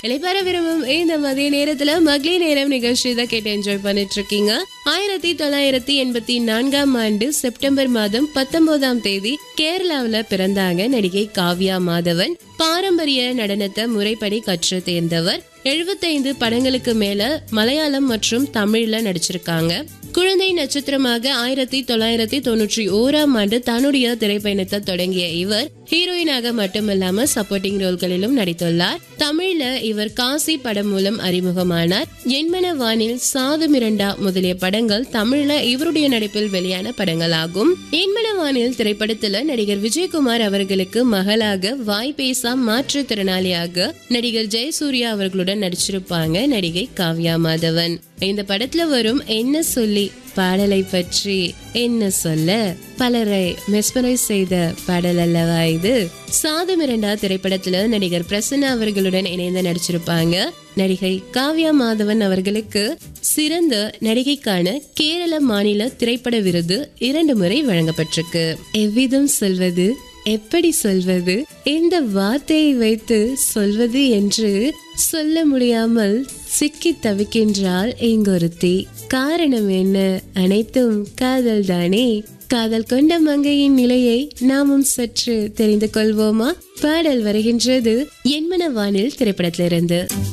இளைப்பார விரும்பும் இந்த மதிய நேரத்துல மகளிர் நேரம் நிகழ்ச்சி தான் கேட்டு என்ஜாய் பண்ணிட்டு இருக்கீங்க ஆயிரத்தி தொள்ளாயிரத்தி எண்பத்தி நான்காம் ஆண்டு செப்டம்பர் மாதம் பத்தொன்பதாம் தேதி கேரளாவுல பிறந்தாங்க நடிகை காவ்யா மாதவன் பாரம்பரிய நடனத்தை முறைப்படி கற்று தேர்ந்தவர் எழுபத்தைந்து படங்களுக்கு மேல மலையாளம் மற்றும் தமிழ்ல நடிச்சிருக்காங்க குழந்தை நட்சத்திரமாக ஆயிரத்தி தொள்ளாயிரத்தி தொண்ணூற்றி ஓராம் ஆண்டு தன்னுடைய திரைப்பயணத்தை தொடங்கிய இவர் ஹீரோயினாக மட்டுமில்லாம சப்போர்ட்டிங் ரோல்களிலும் நடித்துள்ளார் தமிழ்ல இவர் காசி படம் மூலம் அறிமுகமானார் என்மன வானில் சாது மிரண்டா முதலிய படங்கள் தமிழ்ல இவருடைய நடிப்பில் வெளியான படங்களாகும் என்மன வானில் திரைப்படத்துல நடிகர் விஜயகுமார் அவர்களுக்கு மகளாக வாய் பேசா மாற்றுத்திறனாளியாக நடிகர் ஜெயசூர்யா அவர்களுடன் நடிச்சிருப்பாங்க நடிகை காவ்யா மாதவன் இந்த படத்துல வரும் என்ன சொல்லி பாடலை பற்றி என்ன சொல்ல பலரை மெஸ்மரைஸ் செய்த பாடல் அல்லவா இது சாது மிரண்டா திரைப்படத்துல நடிகர் பிரசன்னா அவர்களுடன் இணைந்து நடிச்சிருப்பாங்க நடிகை காவ்யா மாதவன் அவர்களுக்கு சிறந்த நடிகைக்கான கேரள மாநில திரைப்பட விருது இரண்டு முறை வழங்கப்பட்டிருக்கு எவ்விதம் சொல்வது எப்படி சொல்வது எந்த வார்த்தையை வைத்து சொல்வது என்று சொல்ல முடியாமல் சிக்கி தவிக்கின்றாள் இங்கொருத்தி காரணம் என்ன அனைத்தும் காதல் தானே காதல் கொண்ட மங்கையின் நிலையை நாமும் சற்று தெரிந்து கொள்வோமா பாடல் வருகின்றது என்மன வானில் திரைப்படத்திலிருந்து